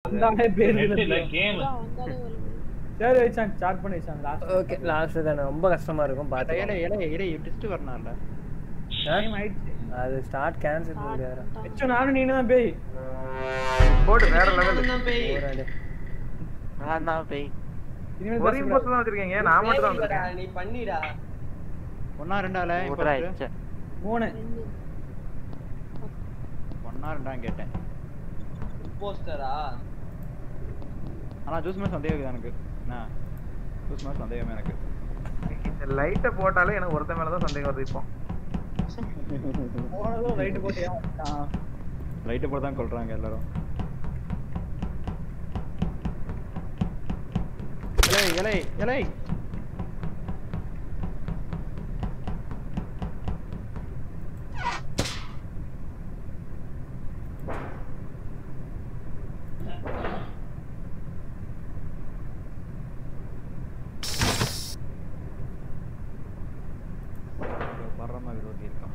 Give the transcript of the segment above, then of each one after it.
வந்தாலே பேரு நெட் இல்ல இல்லை. கேம் சரி வச்சான் ஸ்டார்ட் பண்ணி வச்சான் லாஸ்ட் ஓகே லாஸ்ட் தானே ரொம்ப கஷ்டமா இருக்கும் இலை பாத்து இலை இலை டிஸ்ட் வரணும்ல டைம் ஆயிடுச்சு அது ஸ்டார்ட் கேன்சல் முடியாது வச்சு நானும் நீனு தான் பேய் போடு வேற லெவல் போராடு நான் தான் பேய் இனிமேல் ஒரு இம்போஸ்ட் தான் வச்சிருக்கீங்க நான் மட்டும் தான் வச்சிருக்கேன் நீ பண்ணிடா ஒன்னா ரெண்டால விட்றா இச்ச. மூணு ஒன்னா ரெண்டான்னு கேட்டேன் போஸ்டரா ஆனா ஜூஸ் மேட்ச் சந்தேகம் இருக்குது எனக்கு என்ன ஜூஸ் மேட்ச் சந்தேகம் எனக்கு இந்த லைட்டை போட்டாலே எனக்கு ஒருத்த மேல தான் சந்தேகம் வருது இப்போ போனதும் ரைட்டு போட்டு ஏன் லைட்டு போட்டு தான் கொள்றாங்க எல்லாரும் இலை இலை இலை பரம விரோதி இருக்கான்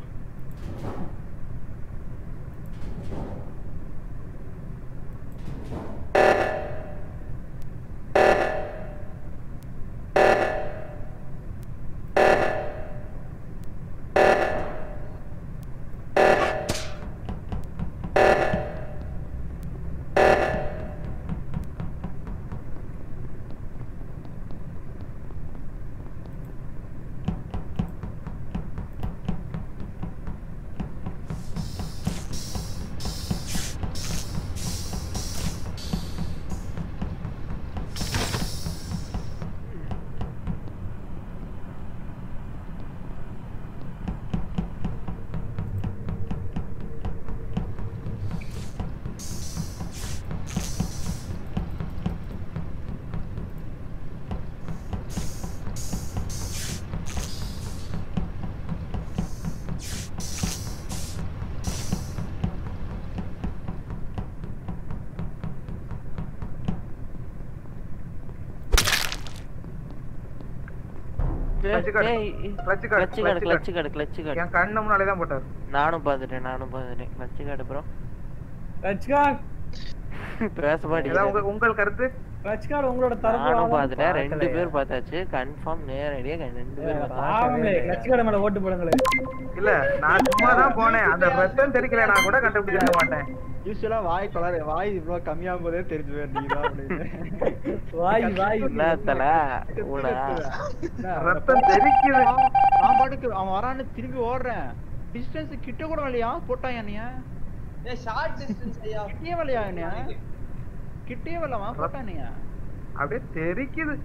Clutch card. ஏய், Clutch card, clutch card, clutch clutch card, clutch card. என் கண்ணு முன்னாலே தான் போட்டாரு நானும் பார்த்துட்டேன் நானும் பார்த்துட்டேன் clutch card bro ரஜ்கார்ட் பேச ஏதாவது மாட்டேங்கிறாரு உங்க உங்கள் கருத்து ரஜ்கார்ட் உங்களோட தரப்பு நானும் வாதம் பார்த்துட்டேன் ரெண்டு பார்க்கலையா? பேர் பார்த்தாச்சு கன்ஃபார்ம் நேரடியா க- ரெண்டு பேர் பார்த்தாச்சு ஆமாங்களே ரஜ்கார்ட் மேல ஓட்டு போடுங்களே இல்ல நான் சும்மா தான் போனேன் அந்த ரத்தம் தெரிக்கல நான் கூட கண்டுபிடிச்சிருக்க மாட்டேன் யூஸ்வலா வாய் கலர் வாய் இவ்வளோ கம்மியாகும் போதே தெரிஞ்சு போயிருந்தீங்க அப்படின்னு வாய் வாய் என்ன தல ஊனா ரத்தம் தெரிக்குது நான் பாட்டுக்கு அவன் வரான்னு திரும்பி ஓடுறேன் டிஸ்டன்ஸ் கிட்ட கூட இல்லையா போட்டான் என்னைய ஏய் ஷார்ட் டிஸ்டன்ஸ் ஐயா கிட்டே வரலையா என்னைய கிட்டே வரலமா போட்டான் என்னைய அப்படியே தெரிக்குது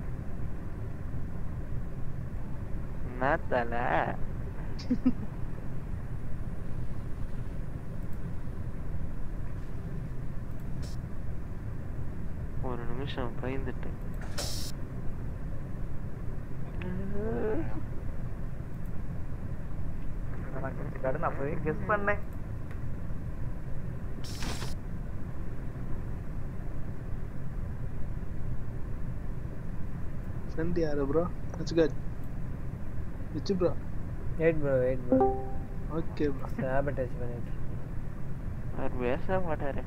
என்ன தல ஒரு நிமிஷம் பயந்துட்டேன் கடன் அப்பவே கெஸ் பண்ணேன் ஃப்ரெண்ட் யாரு ப்ரோ வச்சுக்காட் வச்சு bro wait bro wait bro okay bro sabotage பண்ணிட்டு அவர் பேச மாட்டாரு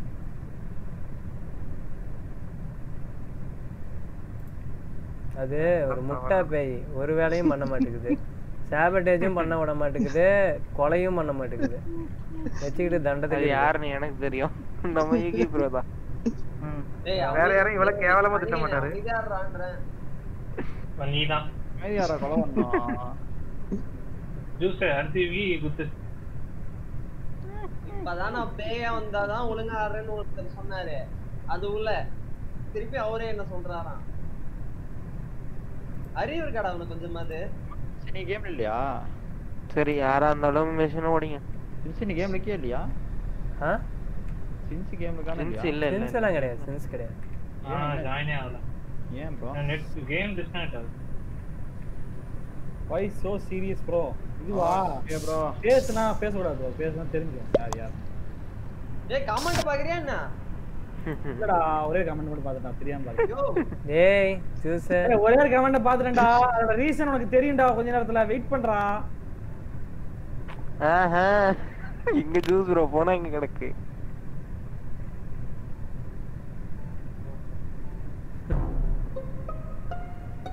அது ஒரு முட்டை பேய் ஒரு வேலையும் பண்ண மாட்டேங்குது சாபட்டேஜும் பண்ண விட மாட்டேங்குது கொலையும் பண்ண மாட்டேங்குது வச்சுக்கிட்டு அது தண்டத்துக்கு யாருன்னு எனக்கு தெரியும் நம்ம யூகி ப்ரோ தான் ம். ஏய் வேற யாரும் இவ்வளவு கேவலமா திட்ட மாட்டாரு அமைதியாடுறான்றேன் நீதான் மீதி யாரா கொலை பண்ணோம் ஜூஸ் அடுத்து வி குத்து இப்பதான் நான் பேயா வந்தாதான் ஒழுங்கா ஆடுறேன்னு ஒருத்தர் சொன்னாரு அது உள்ள திருப்பி அவரே என்ன சொல்றாராம் அறிவு இருக்காடா அவனுக்கு கொஞ்சமாவது நீ கேம் இல்லையா சரி யாரா இருந்தாலும் மிஷின் ஓடிங்க சின்ஸ் நீ கேம் இருக்கே இல்லையா ஆ சின்ஸ் கேம் இருக்கானே சென்ஸ் இல்லையா இல்ல சென்ஸ் இல்ல எல்லாம் கிடையாது சென்ஸ் கிடையாது ஜாயினே ஆகல ஏன் ப்ரோ நெட் கேம் டிஸ்கனெக்ட் ஆகுது வை சோ சீரியஸ் ப்ரோ இதுவா ஓகே ப்ரோ பேசுனா பேசக்கூடாது ப்ரோ பேசுனா தெரிஞ்சிடும் யார் யார் ஏய் கமெண்ட் பாக்குறியா என்ன இல்லடா ஒரே கமெண்ட் மட்டும் பார்த்துட்டா தெரியாம பாத்து ஐயோ டேய் ஜூஸ் ஒரே ஒரு கமெண்ட் பாத்துட்டேன்டா அதோட ரீசன் உனக்கு தெரியும்டா கொஞ்ச நேரத்துல வெயிட் பண்றா ஆஹா இங்க ஜூஸ் ப்ரோ போனா இங்க கிடக்கு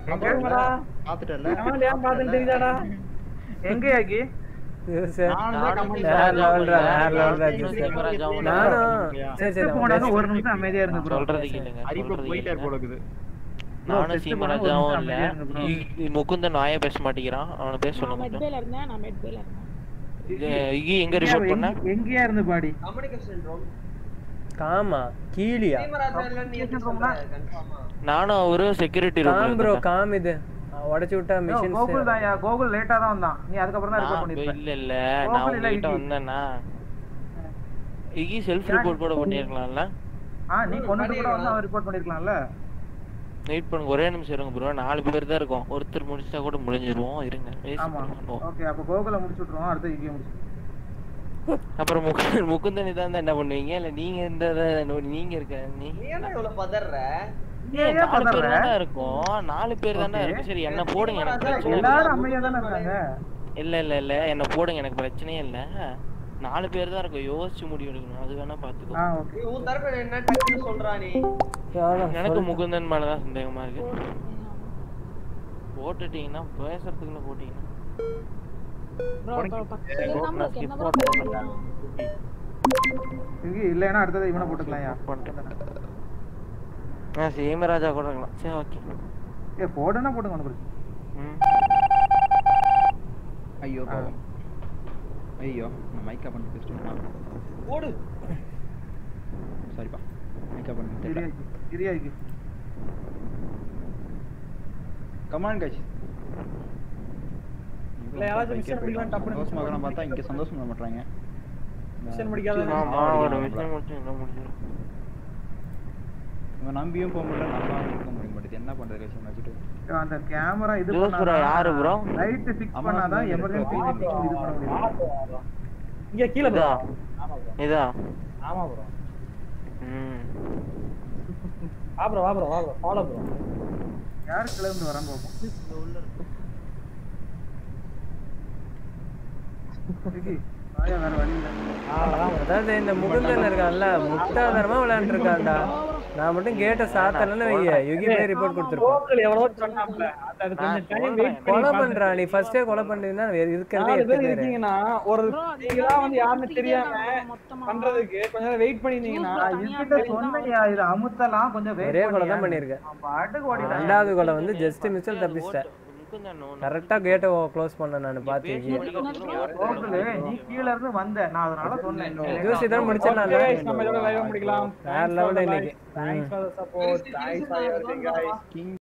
சொல்லுங்கடா. பாத்துட்டல கமெண்ட் ஏன் பார்த்துன்னு தெரியுதாடா எங்க யாக்கி சார் நானும் தான் comment வேற level டா, வேற பண்ணேன். level டா, நானும் ஜூஸ். சீமராஜாவும் நானும் சரி சரி போனாலும் அவன் ஒரு நிமிஷம் அமைதியா இருந்து ப்ரோ சொல்றது கேளுங்க அரிப்பு சொல்றது போயிட்டார் கேளுங்க போல இருக்குது நானும் test சீமராஜாவும் பண்ணா இல்ல ஒரு நிமிஷம் இ- இ- முகுந்தன் வாயே பேச மாட்டேங்கிறான் அவனை பேச நான் சொல்லுங்க மட்டும். மெட்பேல இருந்தேன் நான் மெட்பேல இருந்தேன் இது இகி எங்க ரிப்போர்ட் பண்ண எங்கேயா இருந்து பாடி கம்யூனிகேஷன் ரூம் காமா கீழியா சீமராஜா இல்லன்னு நீ எப்படி சொல்ற கன்ஃபார்மா நானும் அவரும் security cam bro room cam இது உடச்சு விட்டா மிஷின் கோகுல் தான்யா கோகுல் லேட்டா தான் வந்தான் நீ அதுக்கப்புறம் தான் ரிப்போர்ட் பண்ணிருப்ப இல்ல இல்ல கோகுல் நான் இல்ல, உங்ககிட்ட இகி. வந்தேன்னா இகி செல்ஃப் ரிப்போர்ட் கூட பண்ணிருக்கலாம்ல ஆ நீ கொண்டுட்டு கூட வந்து அவன் ரிப்போர்ட் பண்ணிருக்கலாம்ல வெயிட் பண்ணுங்க ஒரே நிமிஷம் இருங்க ப்ரோ நாலு பேர் தான் இருக்கோம் ஒருத்தர் முடிச்சா கூட முடிஞ்சிருவோம் இருங்க wait ஆமா பண்ணுவோம். ஓகே அப்ப கோகுல முடிச்சு விட்டுருவோம் அடுத்து இங்கே முடிச்சு அப்புறம் முகு முகுந்தன் இதான் என்ன பண்ணுவீங்க இல்ல நீங்க இந்த இத- நீங்க இருக்க நீ நீ என்ன இவ்வளவு பதற நீ ஏன் ஏன் நாலு பேர் பதற தானே இருக்கோம் நாலு பேர் தானே Okay. இருக்கும் சரி என்ன போடுங்க எனக்கு பிரச்சனை இல்ல எல்லாரும் அமைதியா தானே இருக்காங்க இல்ல இல்ல இல்ல என்ன போடுங்க எனக்கு பிரச்சனையே இல்ல நாலு பேர் தான் இருக்கும் யோசிச்சு முடிவு எடுக்கணும் அது வேணா பாத்துக்கோ ஆ ஓகே நீ உன் தரப்பு என்ன டக்குன்னு சொல்றா நீ எனக்கு முகுந்தன் மேலதான் சந்தேகமா இருக்கு போட்டுட்டீங்கன்னா பேசுறதுக்குன்னு போட்டீங்கன்னா ப்ரோ ப்ரோ பக்கத்துல நான் நம்மளுக்கு skip என்ன ப்ரோ போட்டுறேன். இங்கே இல்லைன்னா அடுத்தது இவனை போட்டுக்கலாம்யா பண்ணிட்டேன். ஆ சீமராஜா கூட இருக்கலாம் சரி ஓகே ஏ போடுனா போடுங்க ஒன்று பிரச்சனை ம் ஐயோ பாவம். ஐயோ நான் மைக்கா பண்ணி பேசிட்டேன் போடு சாரிப்பா மைக்கா பண்ணி தெரியல இரியா இரியா இருக்கு கமான் கைஸ் இல்ல, யாராச்சும் mission முடிக்கலாம், டப்புனு சந்தோஷமாக இருக்கலாம் பார்த்தா இங்க சந்தோஷம் பண்ண மாட்டாங்க Mission முடிக்காத ஆமா ஒரு விஷயம் மட்டும் என்ன முடிஞ்சிடும் இவன் நம்பியும் போக முடியல நம்பாம இருக்க முடிய மாட்டேது என்ன பண்றது கைஸ் வச்சுட்டு அந்த கேமரா இது ஜோஸ் bro, யாரு bro? லைட் ஃபிக்ஸ் ஆமா, பண்ணாதான் bro, எமர்ஜென்சி ஆமா, இது பண்ண முடியும் இங்க கீழே இதா bro. இதா ஆமா ப்ரோ ம் வா ப்ரோ வா ப்ரோ வா ப்ரோ ஃபாலோ ப்ரோ யார் கிளம்பி வரான்னு பார்ப்போம் விக்கி, வாயா, வேற வழி இல்ல அதாவது இந்த முகுந்தன் இருக்கான்ல முட்டாதனமா விளையாண்டு இருக்கான்டா நான் மட்டும் கேட்ட சாத்தலன்னு வைய யுகி போய் ரிப்போர்ட் கொடுத்துருப்போம் கோகுல் எவ்வளவோ சொன்னாப்ல அது அது கொஞ்சம் டைம் வெயிட் கொலை பண்ணி பண்றா நீ ஃபர்ஸ்டே கொலை பண்ணிருந்தா இருக்கிறதே நாலு எட்டு பேர் பேரு இருக்கீங்கன்னா ஒரு நீங்களா வந்து யாருன்னு தெரியாம மொத்தமா பண்றதுக்கு கொஞ்ச நேரம் வெயிட் பண்ணிருந்தீங்கன்னா நான் இதுகிட்ட சொன்னையா இது அமுத்தலாம் கொஞ்சம் wait ஒரே கொலை தான் பண்ணியா. பண்ணிருக்கேன் அவன் பாட்டுக்கு ஓடிட்டான் ரெண்டாவது கொலை வந்து ஜஸ்ட் மிஸ்ஸில் தப்பிச்சிட்டேன் முகுந்தன் ஒண்ணு. கரெக்டா கேட்டை க்ளோஸ் பண்ண நான் பார்த்து பேசி முடிக்கிறதுக்குள்ள யாரு கோகுலு, நீ கீழ இருந்து வந்த நான் அதனால சொன்னேன் ஜூஸ் இதான் முடிச்சிடலாம் Okay guys, நம்ம இதோட live முடிக்கலாம் வேற level இன்னைக்கு. Thanks for the support thanks for everything guys king